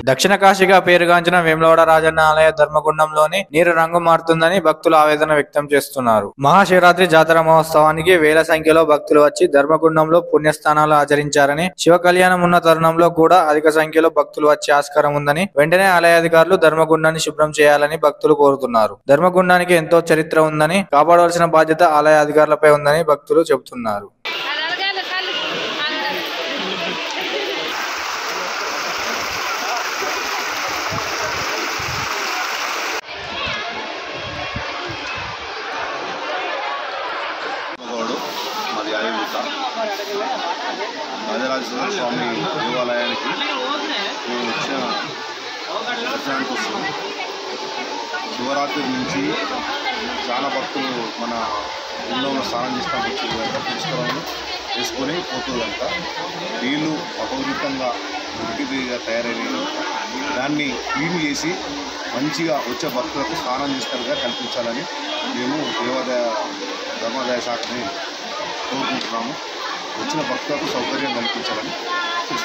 దక్షిణ కాశీగా పేరుగాంచిన వేములవాడ రాజన్న ఆలయ ధర్మగుండంలోని నీరు రంగు మారుతుందని భక్తులు ఆవేదన వ్యక్తం చేస్తున్నారు మహాశివరాత్రి జాతర మహోత్సవానికి వేల సంఖ్యలో భక్తులు వచ్చి ధర్మగుండంలో పుణ్యస్థానాలు ఆచరించారని శివ కళ్యాణం ఉన్న తరుణంలో కూడా అధిక సంఖ్యలో భక్తులు వచ్చే ఆస్కారం ఉందని వెంటనే ఆలయ అధికారులు ధర్మగుండాన్ని శుభ్రం చేయాలని భక్తులు కోరుతున్నారు ధర్మగుండానికి ఎంతో చరిత్ర ఉందని కాపాడవలసిన బాధ్యత ఆలయ అధికారులపై ఉందని భక్తులు చెబుతున్నారు అది అడగాలి కళ్ళు అడగాలి. గౌడు మాది ఆయుర్వేద రాజరాజేశ్వర స్వామి దేవాలయానికి మేము వచ్చిన దర్శనానికి వస్తున్నాం శివరాత్రి నుంచి చాలా భక్తులు మన గుండంలో స్నానం చేస్తానికి వచ్చి పుష్కరాలను వేసుకొని పోతుందంట నీళ్ళు అపవిత్రంగా మురికిగా తయారయ్యి దాన్ని క్లీన్ చేసి మంచిగా వచ్చే భక్తులకు స్నానం చేస్తారుగా కల్పించాలని మేము దేవాదాయ ధర్మాదాయ శాఖని కోరుకుంటున్నాము వచ్చిన భక్తులకు సౌకర్యం కల్పించాలని చూస్తున్నాము